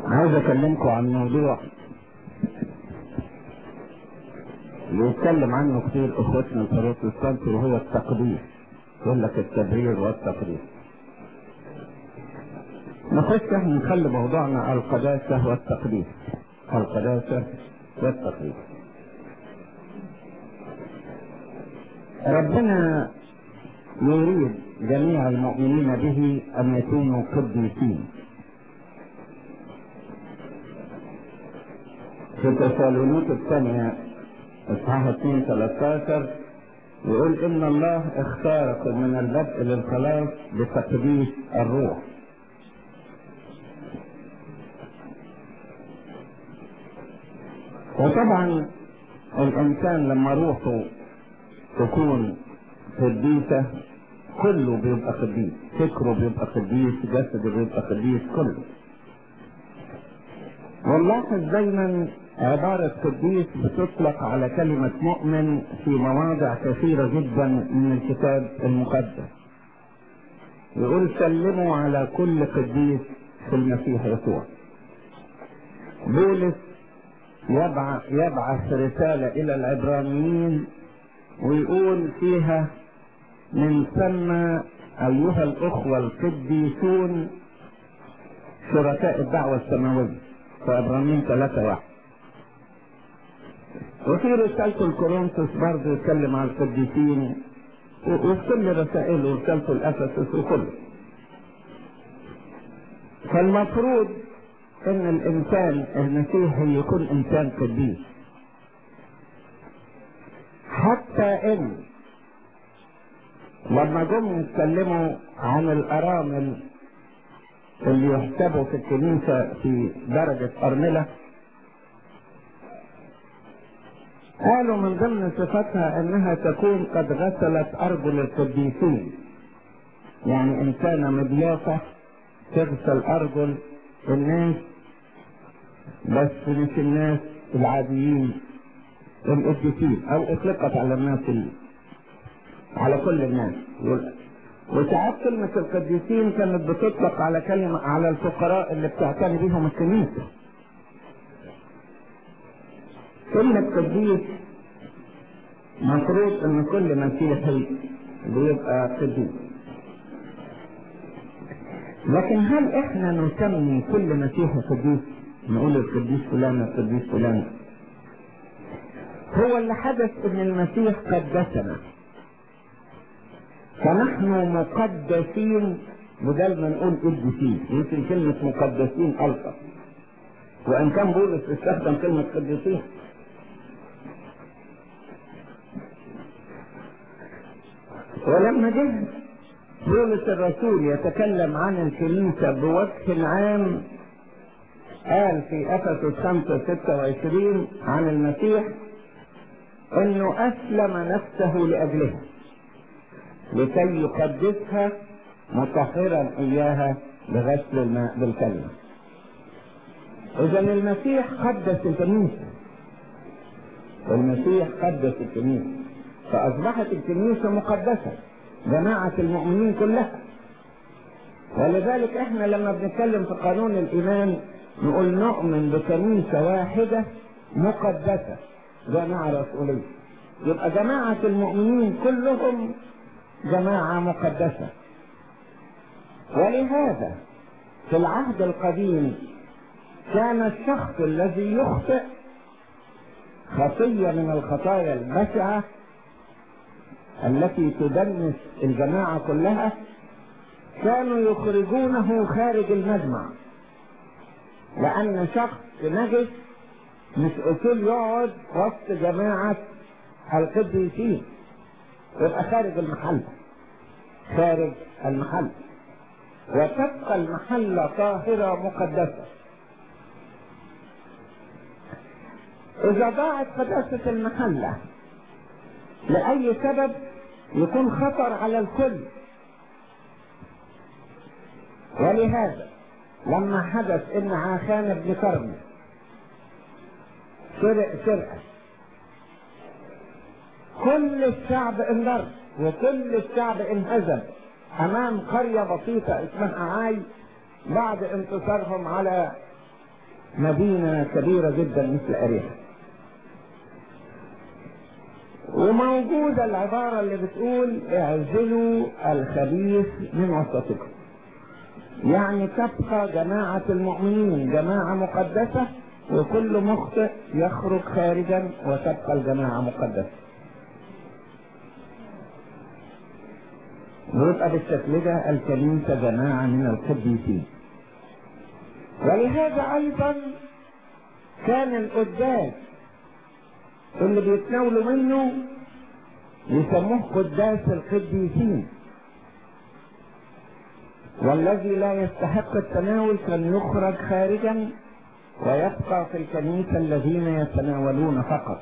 عايز اكلمكم عن موضوع بيتكلم عنه كتير اخوتنا البروتستانت وهو التقديس يقول لك التبرير والتقديس نخش احنا نخلي موضوعنا القداسة والتقديس القداسة والتقديس ربنا يريد جميع المؤمنين به ان يكونوا قديسين في تسالونيك الثانية اصحاح 2 13 يقول ان الله اختاركم من البدء للخلاص بتقديس الروح وطبعا الانسان لما روحه تكون قديسة كله بيبقى قديس فكره بيبقى قديس جسده بيبقى قديس كله ونلاحظ دايما عبارة قديس بتطلق على كلمة مؤمن في مواضع كثيرة جدا من الكتاب المقدس يقول سلموا على كل قديس في المسيح يسوع بولس يبعث, يبعث رسالة إلى العبرانيين ويقول فيها من ثم أيها الأخوة القديسون شركاء الدعوة السماوية في عبرانيين ثلاثة واحد وفي رسالة الكورنثوس برضه يتكلم عن القديسين وفي كل رسائله ورسالته الأفسس وكله فالمفروض ان الانسان المسيحي يكون انسان قديس حتى ان لما جم يتكلموا عن الارامل اللي يحسبوا في الكنيسة في درجة أرملة قالوا من ضمن صفاتها انها تكون قد غسلت ارجل القديسين يعني انسانة مضيافة تغسل ارجل الناس بس مش الناس العاديين القديسين او اطلقت على الناس ال... على كل الناس وساعات كلمة القديسين كانت بتطلق على كلمة على الفقراء اللي بتعتني بيهم الكنيسة كلمة قديس مفروض ان كل مسيحي بيبقى قديس لكن هل احنا نسمي كل مسيحي قديس نقول القديس فلان القديس فلان هو اللي حدث ان المسيح قدسنا فنحن مقدسين بدل ما نقول قديسين يمكن كلمة مقدسين ألطف وإن كان بولس استخدم كلمة قديسين ولما جه بولس الرسول يتكلم عن الكنيسة بوجه عام قال في أفسس 5 26 عن المسيح انه اسلم نفسه لاجلها لكي يقدسها مطهرا اياها بغسل الماء بالكلمة اذا المسيح قدس الكنيسة المسيح قدس الكنيسة فاصبحت الكنيسة مقدسة جماعة المؤمنين كلها ولذلك احنا لما بنتكلم في قانون الايمان نقول نؤمن بكنيسة واحدة مقدسة جماعة رسولية يبقى جماعة المؤمنين كلهم جماعة مقدسة ولهذا في العهد القديم كان الشخص الذي يخطئ خطية من الخطايا البشعة التي تدنس الجماعة كلها كانوا يخرجونه خارج المجمع لأن شخص نجس مش أصول يقعد وسط جماعة القديسين يبقى خارج المحل خارج المحل وتبقى المحلة طاهرة مقدسة إذا ضاعت قداسة المحلة لأي سبب يكون خطر على الكل ولهذا لما حدث ان عاخان بن كرم سرق سرقة كل الشعب انضر وكل الشعب انهزم امام قرية بسيطة اسمها عاي بعد انتصارهم على مدينة كبيرة جدا مثل أريحة وموجودة العبارة اللي بتقول اعزلوا الخبيث من وسطكم يعني تبقى جماعة المؤمنين جماعة مقدسة وكل مخطئ يخرج خارجا وتبقى الجماعة مقدسة ويبقى بالشكل ده الكنيسة جماعة من القديسين ولهذا أيضا كان القداس اللي بيتناولوا منه يسموه قداس القديسين والذي لا يستحق التناول كان يخرج خارجا ويبقى في الكنيسة الذين يتناولون فقط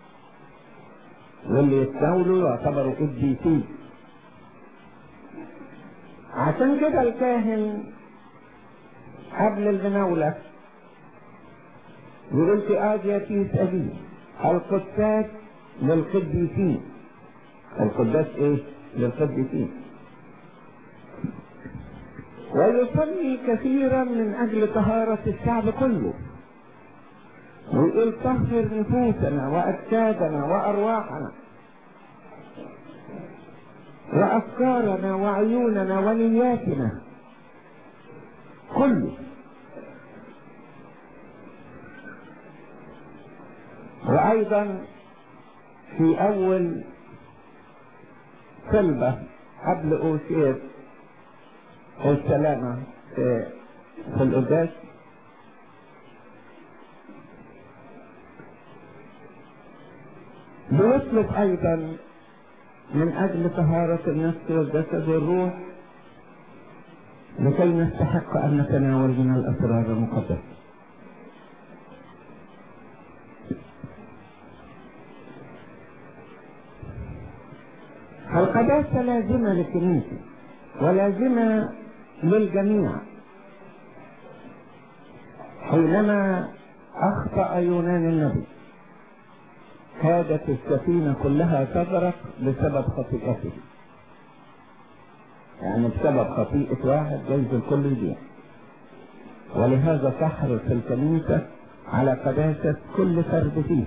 واللي يتناولوا يعتبروا قديسين عشان كده الكاهن قبل المناولة يقول في آدية أبي القداس للقديسين القداس ايه للقديسين ويصلي كثيرا من اجل طهارة الشعب كله ويقول طهر نفوسنا واجسادنا وارواحنا وافكارنا وعيوننا ونياتنا كله وايضا في اول صلبة قبل اوشير السلامة في, في القداس بيطلب ايضا من اجل طهارة النفس والجسد والروح لكي نستحق ان نتناول من الاسرار المقدسه القداسة لازمة للكنيسة ولازمة للجميع حينما أخطأ يونان النبي كادت السفينة كلها تغرق بسبب خطيئته يعني بسبب خطيئة واحد جايز الكل يضيع ولهذا تحرص الكنيسة على قداسة كل فرد فيه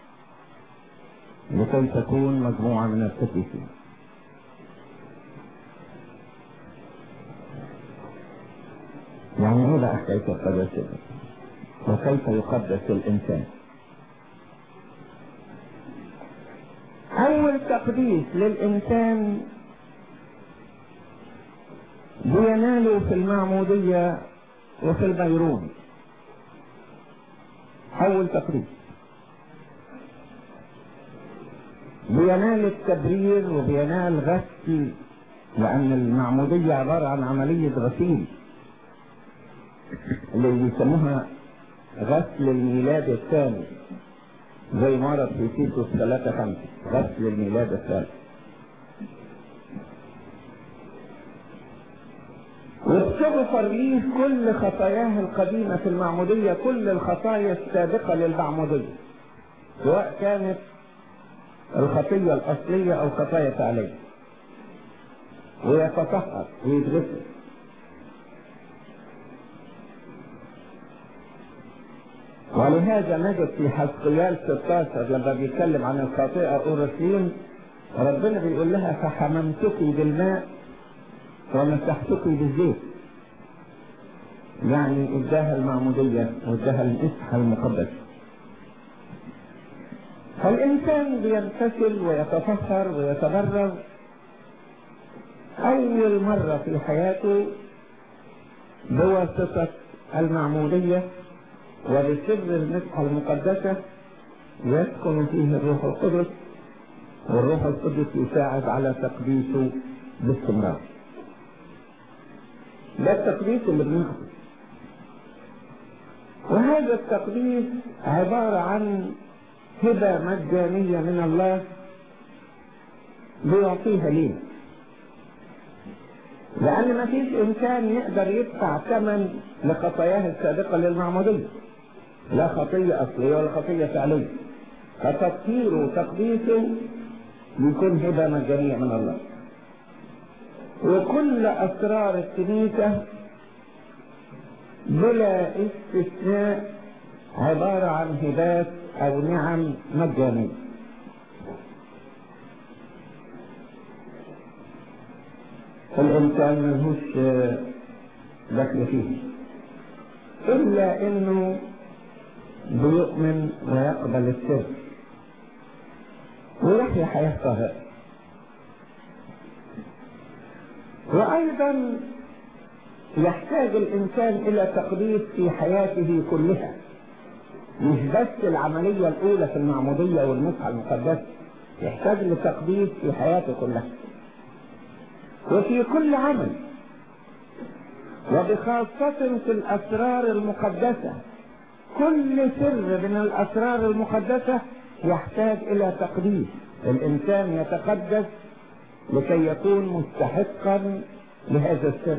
لكي تكون مجموعة من القديسين يعني ايه بقى حكاية القداسة وكيف يقدس الإنسان أول تقديس للإنسان بيناله في المعمودية وفي البيرون أول تقديس بينال التبرير وبينال غسل لأن المعمودية عبارة عن عملية غسيل اللي بيسموها غسل الميلاد الثاني زي ما ورد في تيتوس 3 5 غسل الميلاد الثاني وبتغفر ليه كل خطاياه القديمة في المعمودية كل الخطايا السابقة للمعمودية سواء كانت الخطية الأصلية أو خطايا فعلية ويتطهر ويتغسل ولهذا نجد في حزقيال 16 لما بيتكلم عن الخاطئة أورشليم ربنا بيقول لها فحممتك بالماء ومسحتك بالزيت يعني اداها المعمودية واداها المسحة المقدسة فالإنسان بينفصل ويتفخر ويتبرر أول مرة في حياته بواسطة المعمودية وبسر المسحة المقدسة يسكن فيه الروح القدس والروح القدس يساعد على تقديسه باستمرار ده التقديس اللي بناخده وهذا التقديس عبارة عن هبة مجانية من الله بيعطيها لينا لأن ما فيش إنسان يقدر يدفع ثمن لخطاياه السابقة للمعمودية لا خطية أصلية ولا خطية فعلية فتطهيره وتقديسه بيكون هبة مجانية من الله وكل أسرار الكنيسة بلا استثناء عبارة عن هبات أو نعم مجانية الإنسان ملهوش دخل فيه إلا إنه بيؤمن ويقبل السر ويحيا حياة طاهرة وأيضا يحتاج الإنسان إلى تقديس في حياته كلها مش بس العملية الأولى في المعمودية والمسحة المقدسة يحتاج لتقديس في حياته كلها وفي كل عمل وبخاصة في الأسرار المقدسة كل سر من الأسرار المقدسة يحتاج إلى تقديس الإنسان يتقدس لكي يكون مستحقا لهذا السر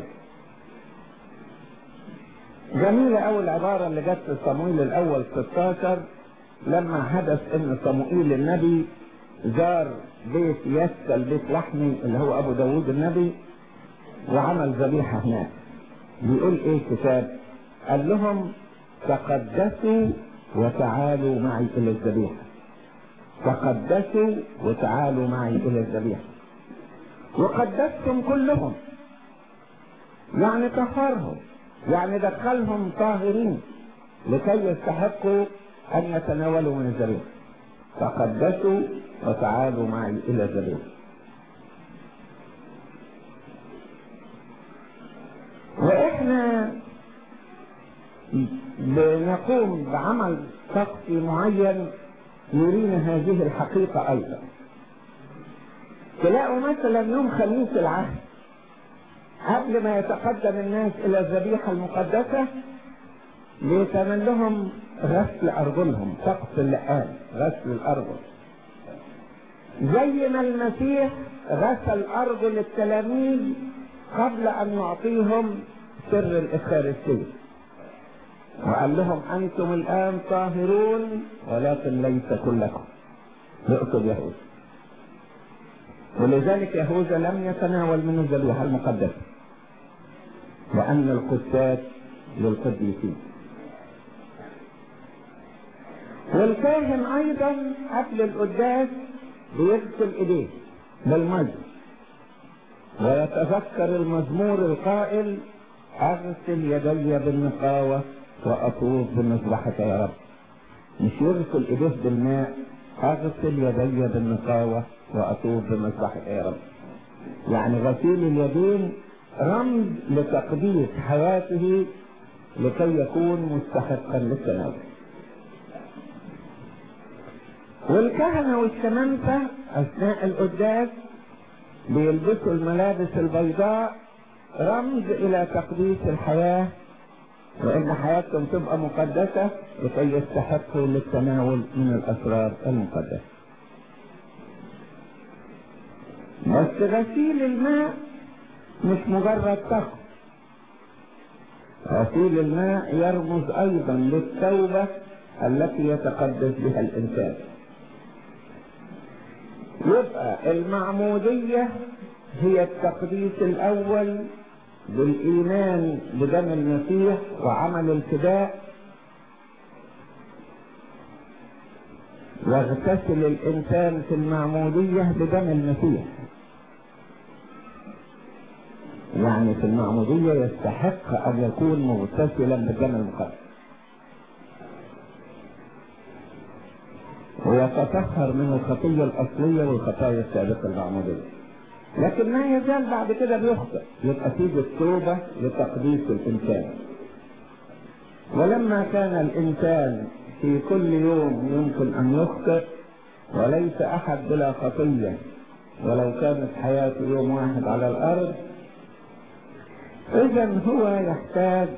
جميلة أول العبارة اللي جت في صمويل الأول 16 لما حدث إن صموئيل النبي زار بيت يسى البيت لحمي اللي هو أبو داوود النبي وعمل ذبيحة هناك بيقول إيه الكتاب؟ قال لهم تقدسوا وتعالوا معي إلى الذبيحة تقدسوا وتعالوا معي إلى الذبيحة وقدستم كلهم يعني طهرهم يعني دخلهم طاهرين لكي يستحقوا أن يتناولوا من الذبيحة تقدسوا وتعالوا معي إلى الذبيحة وإحنا بنقوم بعمل طقسي معين يرينا هذه الحقيقة أيضا تلاقوا مثلا يوم خميس العهد قبل ما يتقدم الناس إلى الذبيحة المقدسة بيتعمل لهم غسل أرجلهم طقس اللقان غسل الأرجل زي ما المسيح غسل أرجل التلاميذ قبل أن يعطيهم سر الإفخارستية وقال لهم أنتم الآن طاهرون ولكن ليس كلكم يقصد يهوذا ولذلك يهوذا لم يتناول من الذبيحة المقدسة لأن القدسات للقديسين والكاهن أيضا قبل القداس بيغسل إيديه بالمجد ويتذكر المزمور القائل أغسل يدي بالنقاوة وأطوف بمذبحة يا رب مش يغسل إيديه بالماء أغسل يدي بالنقاوة وأطوف بمذبحة يا رب يعني غسيل اليدين رمز لتقديس حياته لكي يكون مستحقا للتناول والكهنة والشمامسة أثناء القداس بيلبسوا الملابس البيضاء رمز إلى تقديس الحياة وإن حياتهم تبقى مقدسة لكي يستحقوا للتناول من الأسرار المقدسة. بس غسيل الماء مش مجرد طقس. غسيل الماء يرمز أيضا للتوبة التي يتقدس بها الإنسان. يبقى المعمودية هي التقديس الأول بالإيمان بدم المسيح وعمل الفداء يغتسل الإنسان في المعمودية بدم المسيح يعني في المعمودية يستحق أن يكون مغتسلا بالدم المقدس ويتطهر من الخطية الأصلية والخطايا السابقة المعمودية لكن ما يزال بعد كده بيخطئ يبقى تيجي التوبة لتقديس الإنسان ولما كان الإنسان في كل يوم يمكن أن يخطئ وليس أحد بلا خطية ولو كانت حياته يوم واحد على الأرض إذا هو يحتاج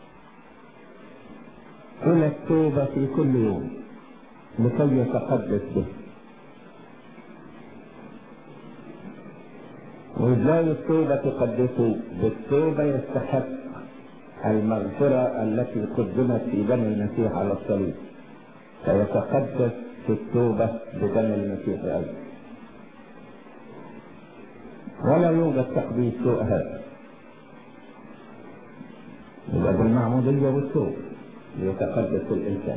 إلى التوبة في كل يوم لكي يتقدس به وإزاي التوبة تقدسه بالتوبة يستحق المغفرة التي قدمت في دم المسيح على الصليب فيتقدس في التوبة بدم المسيح أيضا ولا يوجد تقديس سوء هذا يبقى بالمعمودية والتوبة ليتقدس الإنسان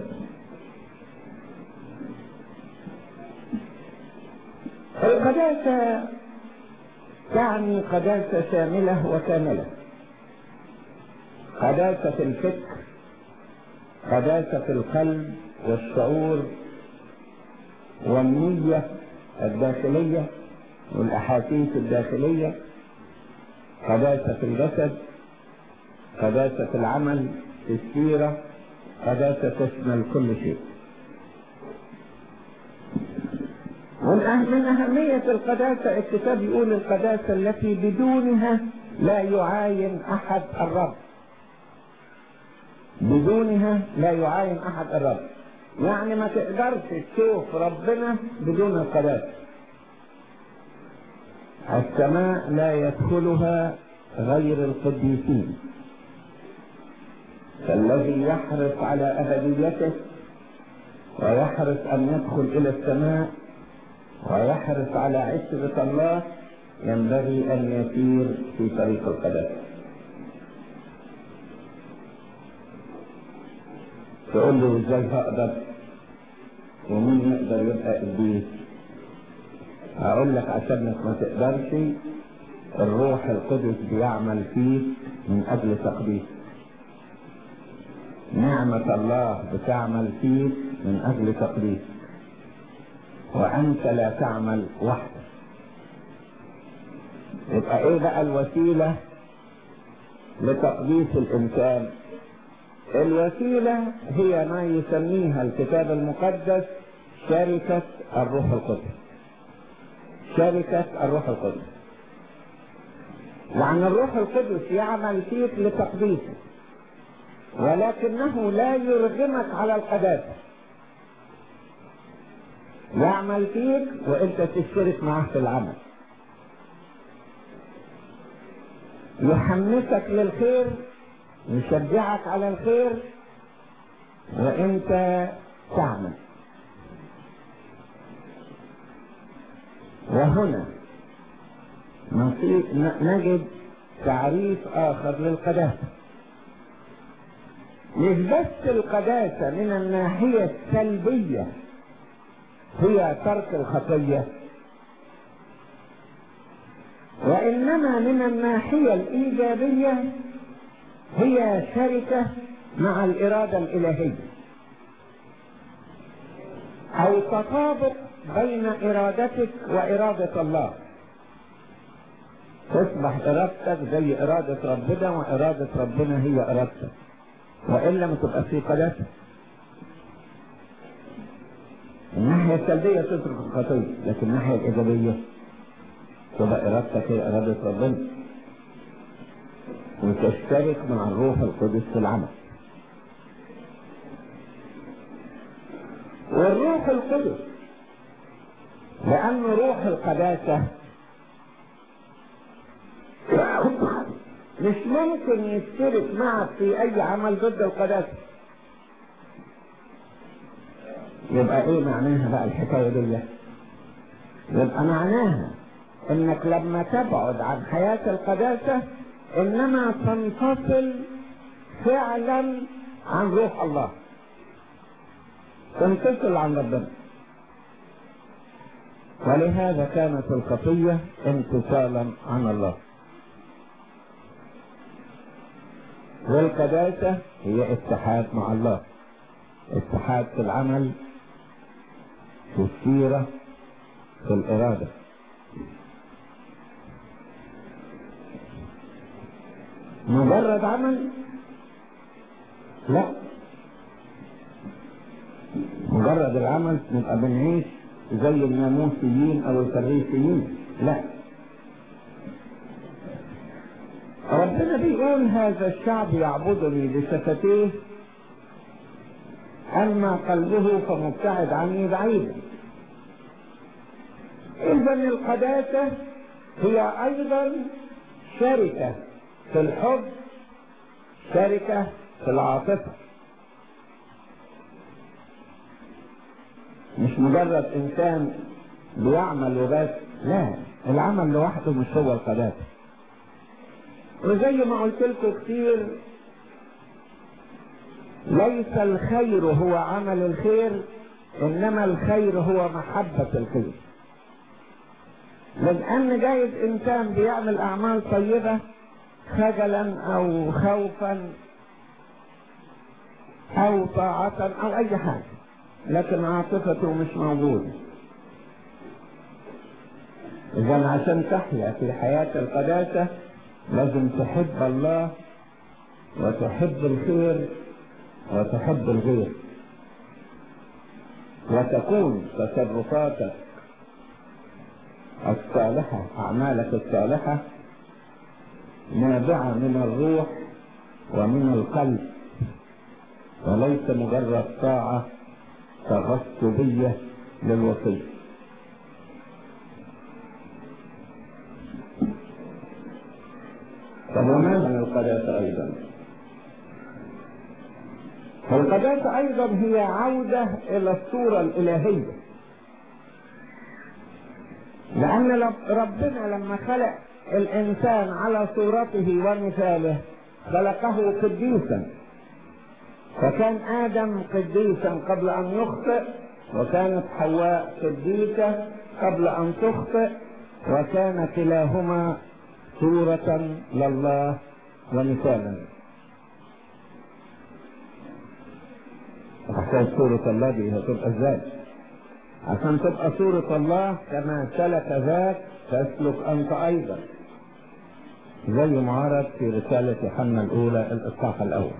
القداسة تعني قداسة شاملة وكاملة قداسة في الفكر قداسة في القلب والشعور والنية الداخلية والأحاسيس الداخلية قداسة في الجسد قداسة في العمل في السيرة قداسة تشمل كل شيء من أهمية القداسة الكتاب يقول القداسة التي بدونها لا يعاين أحد الرب بدونها لا يعاين أحد الرب يعني ما تقدرش تشوف ربنا بدون القداسة السماء لا يدخلها غير القديسين فالذي يحرص على أبديته ويحرص أن يدخل إلى السماء ويحرص على عشرة الله ينبغي أن يسير في طريق القداسة تقول له ازاي هقدر ومين يقدر يبقى ابليس هقول لك عشانك ما تقدرش الروح القدس بيعمل فيك من اجل تقديس نعمة الله بتعمل فيك من اجل تقديس وانت لا تعمل وحدك يبقى ايه بقى الوسيلة لتقديس الانسان الوسيلة هي ما يسميها الكتاب المقدس شركة الروح القدس شركة الروح القدس لأن الروح القدس يعمل فيك لتقديسه ولكنه لا يرغمك على القداسة يعمل فيك وانت تشترك معه في العمل يحمسك للخير يشجعك على الخير وانت تعمل وهنا نجد تعريف اخر للقداسة مش بس القداسة من الناحية السلبية هي ترك الخطية وإنما من الناحية الإيجابية هي شركة مع الإرادة الإلهية أو تطابق بين إرادتك وإرادة الله تصبح إرادتك زي إرادة ربنا وإرادة ربنا هي إرادتك وإلا ما تبقى في قداسة الناحية السلبية تترك الخطية لكن الناحية الإيجابية تبقى إرادتك هي إرادة ربنا وتشترك مع الروح القدس في العمل والروح القدس لأنه روح القداسة مش ممكن يشترك معك في أي عمل ضد القداسة يبقى ايه معناها بقى الحكاية دي يبقى معناها انك لما تبعد عن حياة القداسة انما تنفصل فعلا عن روح الله تنفصل عن ربنا ولهذا كانت الخطية انفصالا عن الله والقداسة هي اتحاد مع الله اتحاد في العمل في السيرة في الإرادة مجرد عمل لا مجرد العمل نبقى بنعيش زي الناموسيين او الفريسيين لا ربنا بيقول هذا الشعب يعبدني بشفتيه اما قلبه فمبتعد عني بعيدا اذا القداسه هي ايضا شركه في الحب شركة في العاطفة مش مجرد انسان بيعمل وبس لا العمل لوحده مش هو القداسة وزي ما قلت لكم كتير ليس الخير هو عمل الخير انما الخير هو محبة الخير لان جايز انسان بيعمل اعمال طيبة خجلا او خوفا او طاعة او اي حاجة لكن عاطفته مش موجودة اذا عشان تحيا في حياة القداسة لازم تحب الله وتحب الخير وتحب الغير وتكون تصرفاتك الصالحة أعمالك الصالحة نابعة من الروح ومن القلب وليس مجرد طاعة تغصبية للوصية طب وماذا القداسة أيضا؟ فالقداسة أيضا هي عودة إلى الصورة الإلهية لأن ربنا لما خلق الإنسان على صورته ومثاله خلقه قديسا فكان آدم قديسا قبل أن يخطئ وكانت حواء قديسة قبل أن تخطئ وكان كلاهما صورة لله ومثالا عشان صورة الله دي هتبقى ازاي عشان تبقى صورة الله كما سلك ذاك تسلك انت ايضا زي ما عرض في رسالة يوحنا الاولى الاصحاح الاول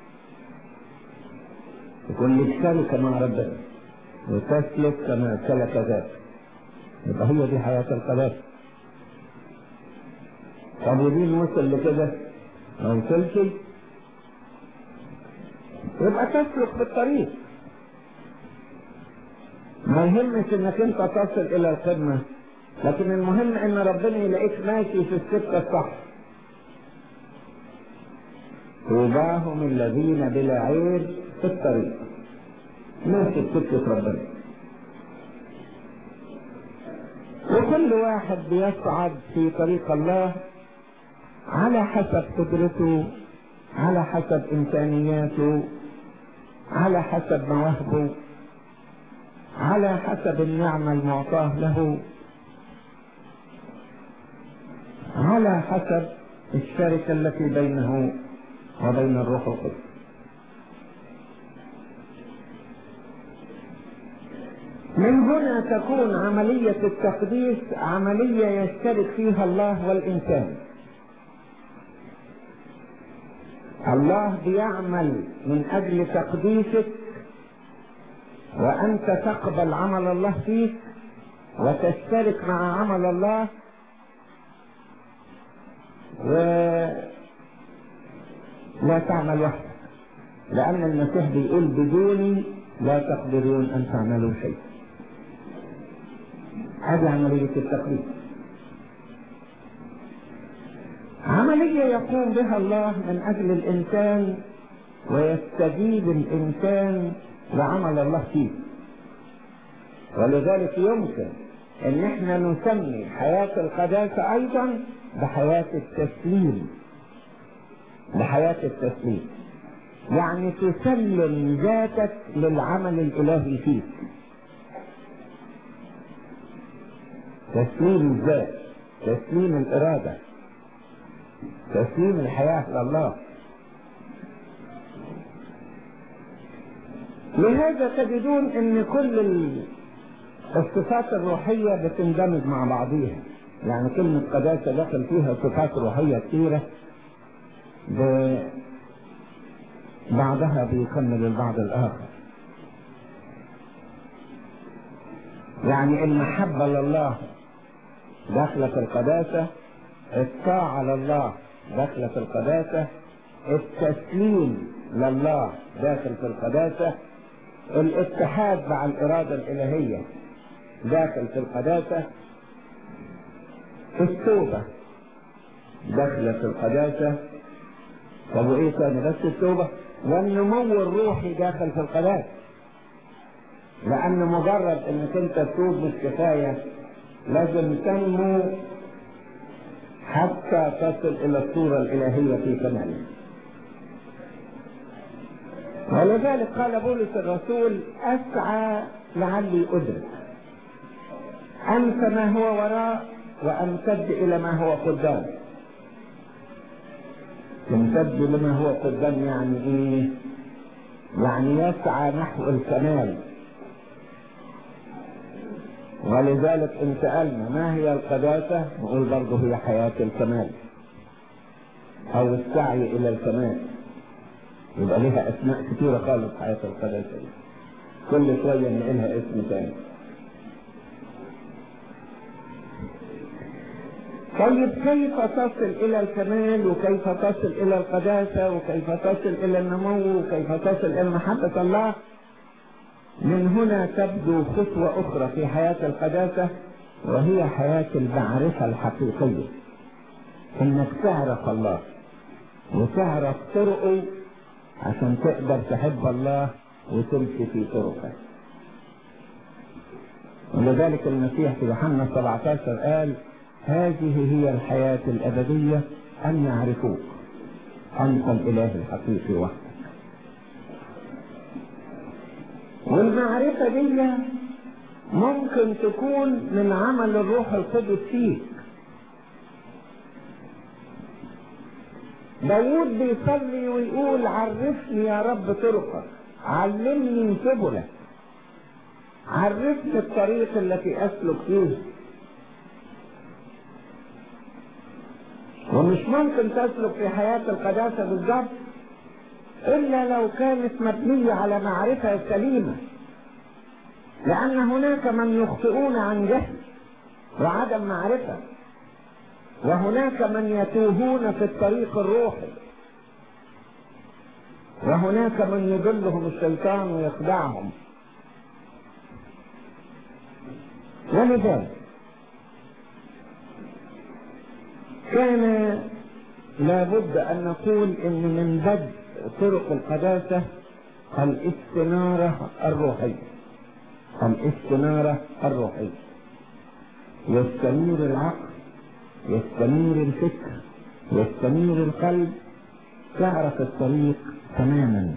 يكون لك شركة مع ربنا وتسلك كما سلك ذاك يبقى هي دي حياة القداسة طب ودين وصل لكده ما وصلش يبقى تسلك بالطريق ما يهمش انك انت تصل الى القمة لكن المهم ان ربنا يلاقيك ماشي في السكة الصح طوباهم الذين بلا عيب في الطريق ماشي في سكة ربنا وكل واحد بيصعد في طريق الله على حسب قدرته على حسب امكانياته على حسب مواهبه على حسب النعمة المعطاة له على حسب الشركة التي بينه وبين الروح القدس من هنا تكون عملية التقديس عملية يشترك فيها الله والإنسان الله بيعمل من أجل تقديسك وأنت تقبل عمل الله فيك وتشترك مع عمل الله ولا تعمل وحدك لأن المسيح بيقول بدوني لا تقدرون أن تعملوا شيء هذه عملية التقديس عملية يقوم بها الله من أجل الإنسان ويستجيب الإنسان لعمل الله فيه ولذلك يمكن ان احنا نسمي حياة القداسة ايضا بحياة التسليم بحياة التسليم يعني تسلم ذاتك للعمل الالهي فيك تسليم الذات تسليم الارادة تسليم الحياة لله لهذا تجدون ان كل الصفات الروحية بتندمج مع بعضيها يعني كلمة قداسة داخل فيها صفات روحية كثيرة بعضها بيكمل البعض الآخر يعني المحبة لله داخلة في القداسة الطاعة لله داخلة في القداسة التسليم لله داخل في القداسة الاتحاد مع الإرادة الإلهية داخل في القداسة التوبة داخلة في القداسة طب وإيه تاني بس التوبة والنمو الروحي داخل في القداسة لأن مجرد إنك أنت تتوب مش كفاية لازم تنمو حتى تصل إلى الصورة الإلهية في كمالها ولذلك قال بولس الرسول أسعى لعلي أدرك أنسى ما هو وراء وأمتد إلى ما هو قدام يمتد لما هو قدام يعني إيه؟ يعني يسعى نحو الكمال ولذلك إن سألنا ما هي القداسة نقول برضه هي حياة الكمال أو السعي إلى الكمال يبقى لها أسماء كثيرة خالص حياة القداسة دي كل شوية نقلها اسم تاني طيب كيف تصل إلى الكمال وكيف تصل إلى القداسة وكيف تصل إلى النمو وكيف تصل إلى محبة الله من هنا تبدو خطوة أخرى في حياة القداسة وهي حياة المعرفة الحقيقية إنك تعرف الله وتعرف طرقه عشان تقدر تحب الله وتمشي في طرقه ولذلك المسيح في يوحنا 17 قال هذه هي الحياة الأبدية أن يعرفوك أنت الإله الحقيقي وحدك والمعرفة دي ممكن تكون من عمل الروح القدس فيك داود بيصلي ويقول عرفني يا رب طرقك علمني سبلك عرفني الطريق التي اسلك فيه ومش ممكن تسلك في حياة القداسة بالظبط إلا لو كانت مبنية على معرفة سليمة لأن هناك من يخطئون عن جهل وعدم معرفة وهناك من يتوهون في الطريق الروحي وهناك من يضلهم الشيطان ويخدعهم ولذلك كان لابد أن نقول إن من بدء طرق القداسة الاستنارة الروحية الاستنارة الروحية يستنير العقل يستنير الفكر يستنير القلب تعرف الطريق تماما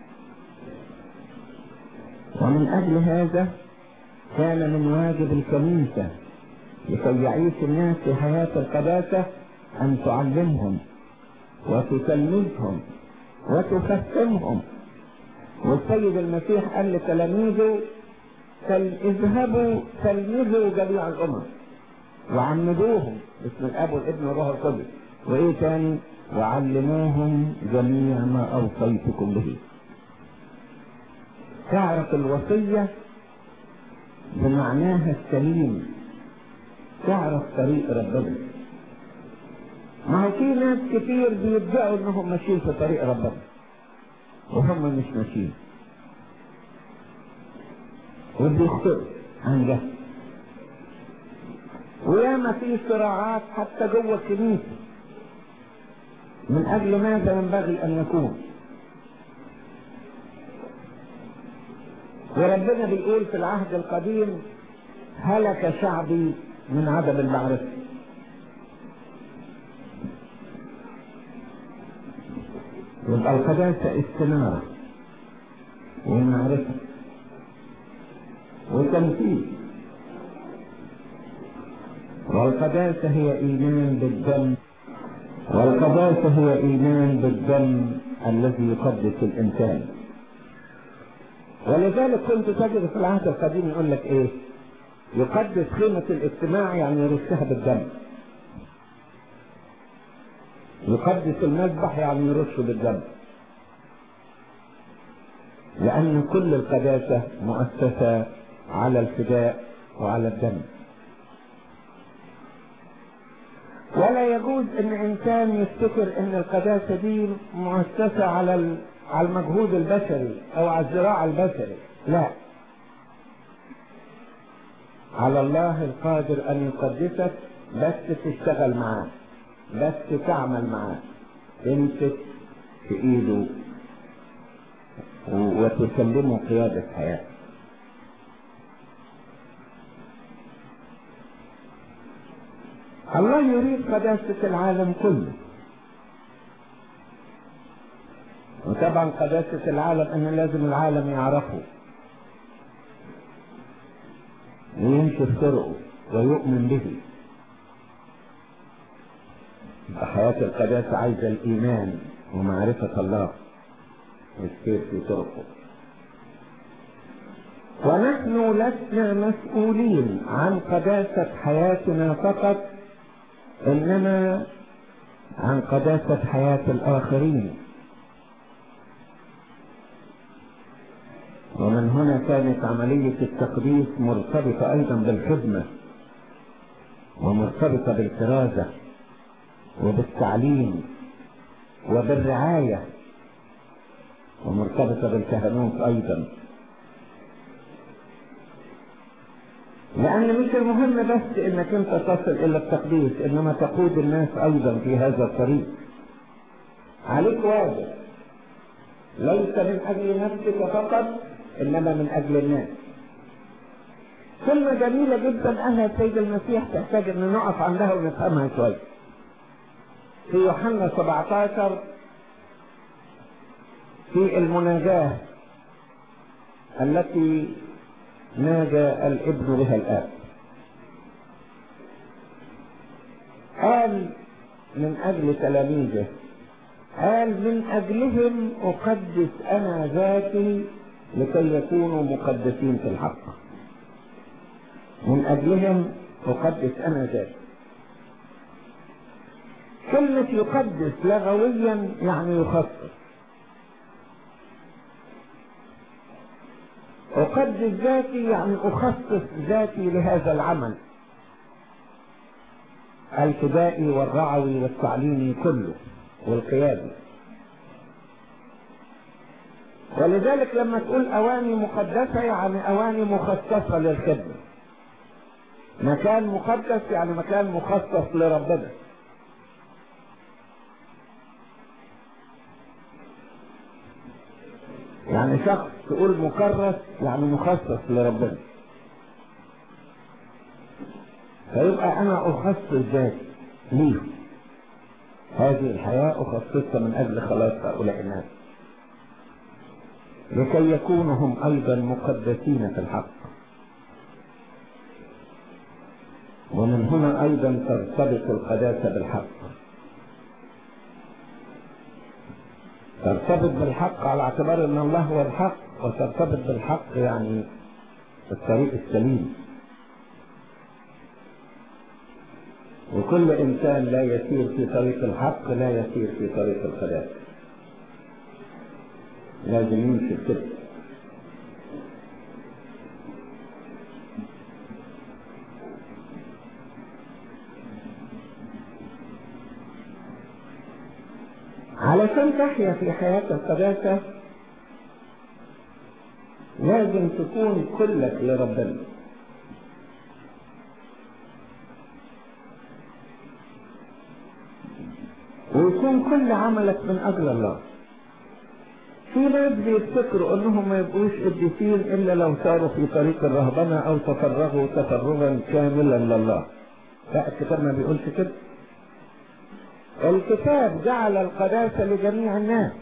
ومن أجل هذا كان من واجب الكنيسة لكي يعيش الناس في حياة القداسة أن تعلمهم وتتلمذهم وتفهمهم والسيد المسيح قال لتلاميذه اذهبوا تلمذوا جميع الأمم وعمدوهم باسم الاب والابن والروح القدس وايه تاني وعلموهم جميع ما اوصيتكم به تعرف الوصية بمعناها السليم تعرف طريق ربنا ما هو في ناس كتير بيدعوا انهم ماشيين في طريق ربنا وهم مش ماشيين وبيخطئوا عن جهل وياما في صراعات حتى جوه الكنيسة من أجل ماذا ينبغي أن يكون وربنا بيقول في العهد القديم هلك شعبي من عدم المعرفة يبقى القداسة استنارة ومعرفة وتمثيل والقداسة هي إيمان بالدم والقداسة هي إيمان بالدم الذي يقدس الإنسان ولذلك كنت تجد في العهد القديم يقول لك إيه يقدس خيمة الاجتماع يعني يرشها بالدم يقدس المذبح يعني يرشه بالدم لأن كل القداسة مؤسسة على الفداء وعلى الدم ولا يجوز ان انسان يفتكر ان القداسة دي مؤسسة على على المجهود البشري او على الزراعة البشري لا على الله القادر ان يقدسك بس تشتغل معاه بس تعمل معاه تمسك في ايده وتسلمه قيادة حياتك الله يريد قداسة العالم كله طبعا قداسة العالم ان لازم العالم يعرفه ويمشي في طرقه ويؤمن به حياة القداسة عايزة الإيمان ومعرفة الله والسير في طرقه ونحن لسنا مسؤولين عن قداسة حياتنا فقط إنما عن قداسة حياة الآخرين ومن هنا كانت عملية التقديس مرتبطة أيضا بالخدمة ومرتبطة بالكرازة وبالتعليم وبالرعاية ومرتبطة بالكهنوت أيضا لأن مش المهم بس إنك أنت تصل إلى التقديس إنما تقود الناس أيضا في هذا الطريق عليك واجب ليس من أجل نفسك فقط إنما من أجل الناس كلمة جميلة جدا قالها السيد المسيح تحتاج إن نقف عندها ونفهمها شوية في يوحنا 17 في المناجاة التي ناجى الابن بها الآب قال من أجل تلاميذه قال من أجلهم أقدس أنا ذاتي لكي يكونوا مقدسين في الحق من أجلهم أقدس أنا ذاتي كلمة يقدس لغويا يعني يخصص أقدس ذاتي يعني أخصص ذاتي لهذا العمل الفدائي والرعوي والتعليمي كله والقيادي ولذلك لما تقول أواني مقدسة يعني أواني مخصصة للخدمة مكان مقدس يعني مكان مخصص لربنا يعني شخص تقول مكرس يعني مخصص لربنا فيبقى انا اخصص ذاتي ليه هذه الحياة اخصصها من اجل خلاص هؤلاء الناس لكي يكونوا هم ايضا مقدسين في الحق ومن هنا ايضا ترتبط القداسة بالحق ترتبط بالحق على اعتبار ان الله هو الحق وترتبط بالحق يعني الطريق السليم وكل انسان لا يسير في طريق الحق لا يسير في طريق القداسه لازم يمشي كده علشان تحيا في حياة القداسة لازم تكون كلك لربنا ويكون كل عملك من أجل الله في ناس بيفتكروا انهم ما يبقوش قديسين الا لو ساروا في طريق الرهبنه او تفرغوا تفرغا كاملا لله لا الكتاب ما بيقولش كده الكتاب جعل القداسة لجميع الناس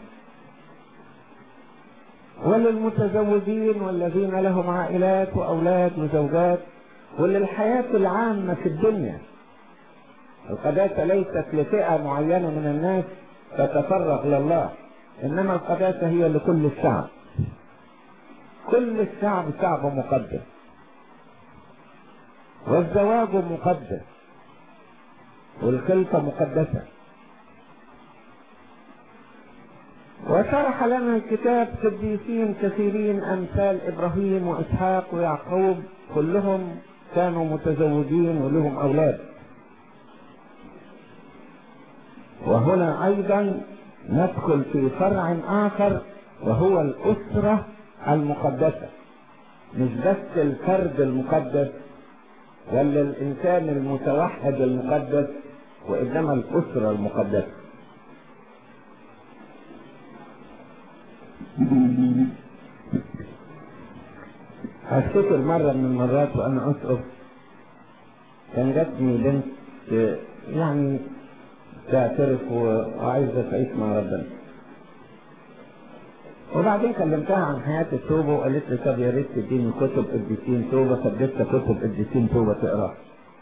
وللمتزوجين والذين لهم عائلات وأولاد وزوجات وللحياة العامة في الدنيا القداسة ليست لفئة معينة من الناس تتفرغ لله إنما القداسة هي لكل الشعب كل الشعب شعب مقدس والزواج مقدس والخلفة مقدسة وشرح لنا الكتاب قديسين كثيرين أمثال إبراهيم وإسحاق ويعقوب كلهم كانوا متزوجين ولهم أولاد وهنا أيضا ندخل في فرع آخر وهو الأسرة المقدسة مش بس الفرد المقدس ولا الإنسان المتوحد المقدس وإنما الأسرة المقدسة أفتكر مرة من المرات وأنا أسقف كان جاتني بنت يعني تعترف وعايزة تعيش مع ربنا وبعدين كلمتها عن حياة التوبة وقالت لي طب يا ريت تديني كتب قديسين توبة فاديتها كتب قديسين توبة تقراها.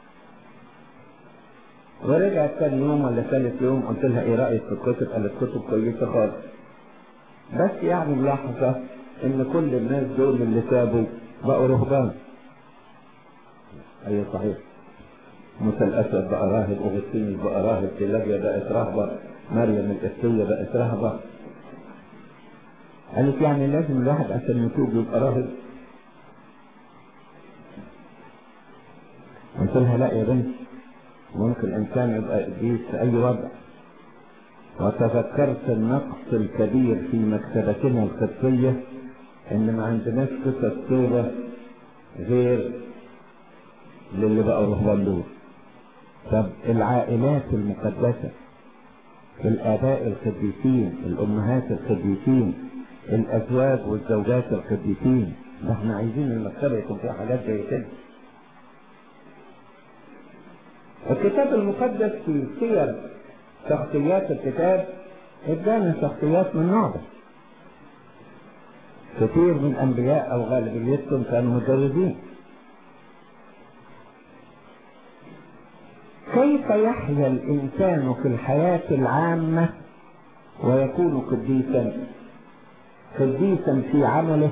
ورجعت ثاني يوم ولا ثالث يوم قلت لها ايه رأيك في الكتب؟ قالت كتب كويسة خالص. بس يعني ملاحظة ان كل الناس دول اللي تابوا بقوا رهبان. ايوه صحيح. موسى الاسد بقى راهب اغسطينوس بقى راهب كلابيا بقت رهبة مريم القبطية بقت رهبة قالت يعني لازم الواحد عشان يتوب يبقى راهب قلت لها لا يا بنت ممكن الانسان يبقى قديس في اي وضع وتذكرت النقص الكبير في مكتبتنا القدسية ان ما عندناش قصص توبة غير للي بقوا رهبان دول طب العائلات المقدسة الآباء القديسين الأمهات القديسين الأزواج والزوجات القديسين ده احنا عايزين المكتبة يكون فيها حاجات زي كده الكتاب المقدس في سير شخصيات الكتاب ادانا شخصيات من نوع ده كثير من الأنبياء أو غالبيتهم كانوا متجوزين كيف يحيا الإنسان في الحياة العامة ويكون قديسا قديسا في عمله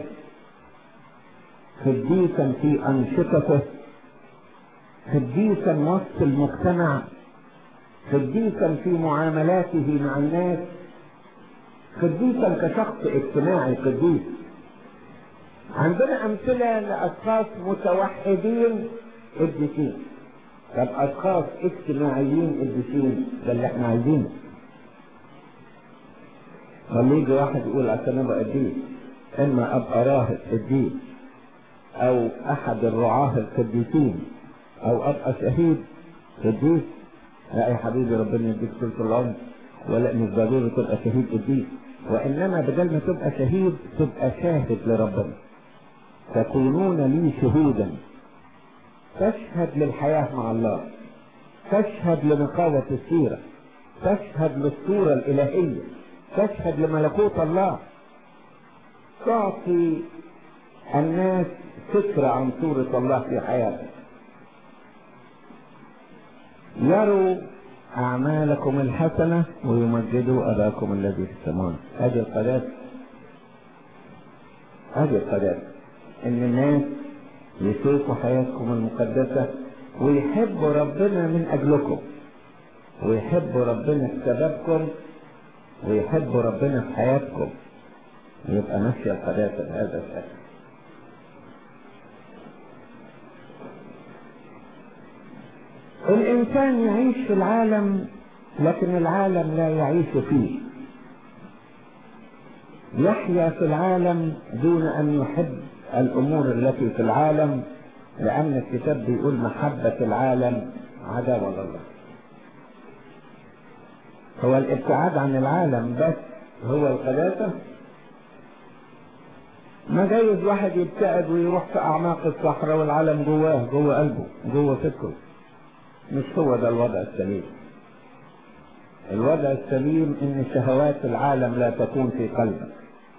قديسا في أنشطته قديسا وسط المجتمع قديسا في معاملاته مع الناس قديسا كشخص اجتماعي قديس عندنا أمثلة لأشخاص متوحدين قديسين طب اشخاص اجتماعيين قديسين ده اللي احنا عايزينه لما يجي واحد يقول عشان ابقى قديس اما ابقى راهب قديس او احد الرعاة القديسين او ابقى شهيد قديس لا يا حبيبي ربنا يديك طول العمر ولا مش ضروري تبقى شهيد قديس وانما بدل ما تبقى شهيد تبقى شاهد لربنا تكونون لي شهودا تشهد للحياة مع الله تشهد لنقاوة السيرة تشهد للصورة الإلهية تشهد لملكوت الله تعطي الناس فكرة عن صورة الله في حياتك يروا أعمالكم الحسنة ويمجدوا أباكم الذي في السماء هذه القداسة هذه القداسة إن الناس يشوفوا حياتكم المقدسة ويحبوا ربنا من أجلكم ويحبوا ربنا بسببكم ويحبوا ربنا في حياتكم يبقى ماشية القداسة بهذا الشكل الإنسان يعيش في العالم لكن العالم لا يعيش فيه يحيا في العالم دون أن يحب الأمور التي في العالم لأن الكتاب بيقول محبة العالم عداوة لله هو الابتعاد عن العالم بس هو القداسة ما جايز واحد يبتعد ويروح في أعماق الصحراء والعالم جواه جوه قلبه جوه فكره مش هو ده الوضع السليم الوضع السليم ان شهوات العالم لا تكون في قلبك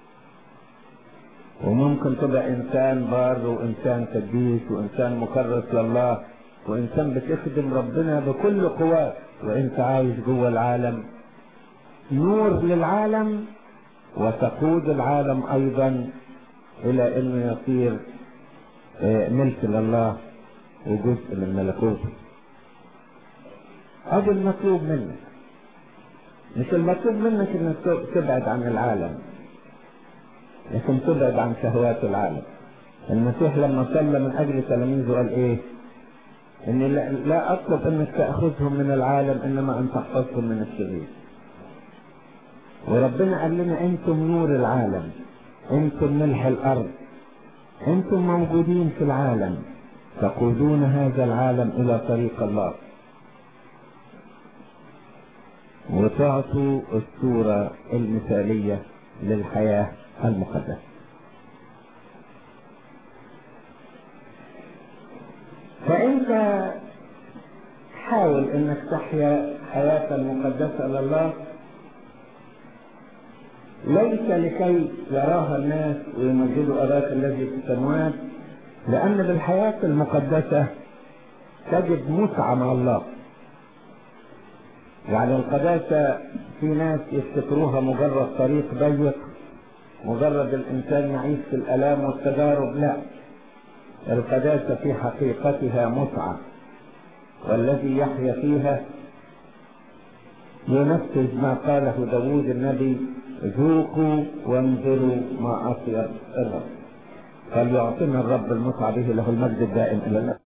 وممكن تبقى انسان بار وانسان قديس وانسان مكرس لله وانسان بتخدم ربنا بكل قواك وانت عايش جوه العالم نور للعالم وتقود العالم ايضا الى انه يصير ملك لله وجزء من ملكوته هذا المطلوب منك مش المطلوب منك انك تبعد عن العالم لكن تبعد عن شهوات العالم المسيح لما صلى من اجل تلاميذه قال ايه اني لا اطلب انك تاخذهم من العالم انما ان تحفظهم من الشرير وربنا قال لنا انتم نور العالم انتم ملح الارض انتم موجودين في العالم تقودون هذا العالم الى طريق الله وتعطوا الصورة المثالية للحياة المقدسة فأنت حاول أنك تحيا حياة مقدسة لله ليس لكي يراها الناس ويمجدوا أباك الذي في السماوات لأن بالحياة المقدسة تجد متعة مع الله يعني القداسة في ناس يفتكروها مجرد طريق ضيق مجرد الإنسان يعيش في الآلام والتجارب لا القداسة في حقيقتها متعة والذي يحيا فيها ينفذ ما قاله داود النبي ذوقوا وانظروا ما أطيب الرب فليعطينا الرب المتعة به له المجد الدائم إلى الأبد